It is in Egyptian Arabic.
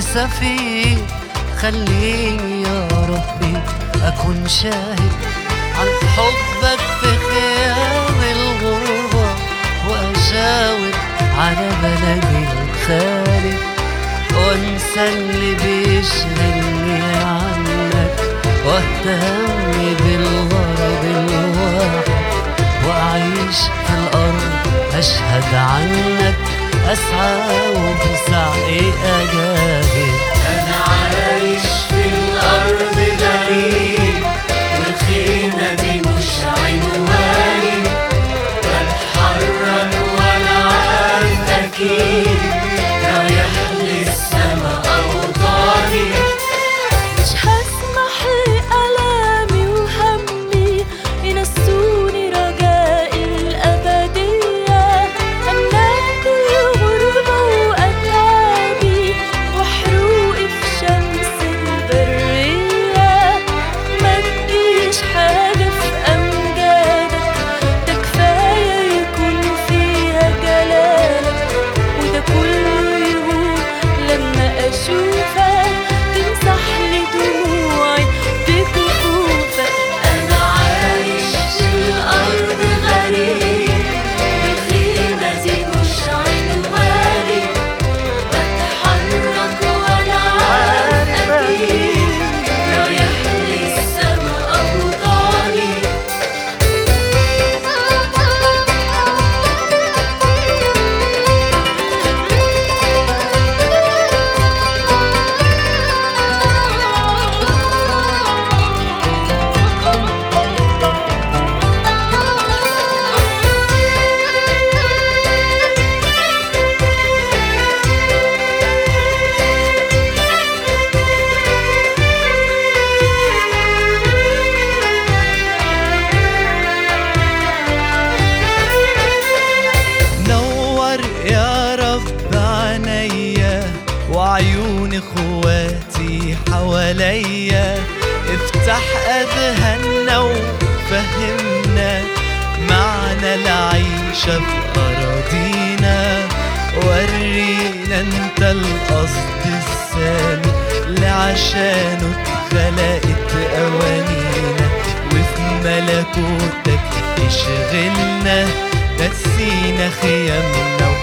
سفير خليني يا ربي أكون شاهد عن حبك في خيام الغربة وأجاوب على بلدي الخالي وانسى اللي بيشغلني عنك واهتم بالغرض الواحد وأعيش في الأرض أشهد عنك أسعى وبسعي أجاهد أنا عايش في الأرض غريب والخيمة دي مش عنواني بتحرك وأنا عارف أكيد رايح للسما أوطاني مش هسمح لألامي وهمي ينسوني رجائي الأبدية أمنعت الغربة وأتعابي وحروقي في شمس البرية ما تجيش حاجة في أمجادك ده كفاية يكون فيها جلالك وده كله يهون لما أشوفك تمسح لي دموعي بكفوفك أنا عايش في الأرض غريب والخيمة دي مش عنواني بتحرك وأنا عارف أكيد رايح للسما أوطاني نور يا رب عينيا وعيون اخواتي حواليا افتح اذهاننا وفهمنا معنى العيشة في أراضينا ورينا انت القصد السامي اللي عشانه اتخلقت أوانينا وفي ملكوتك اشغلنا نسينا خيامنا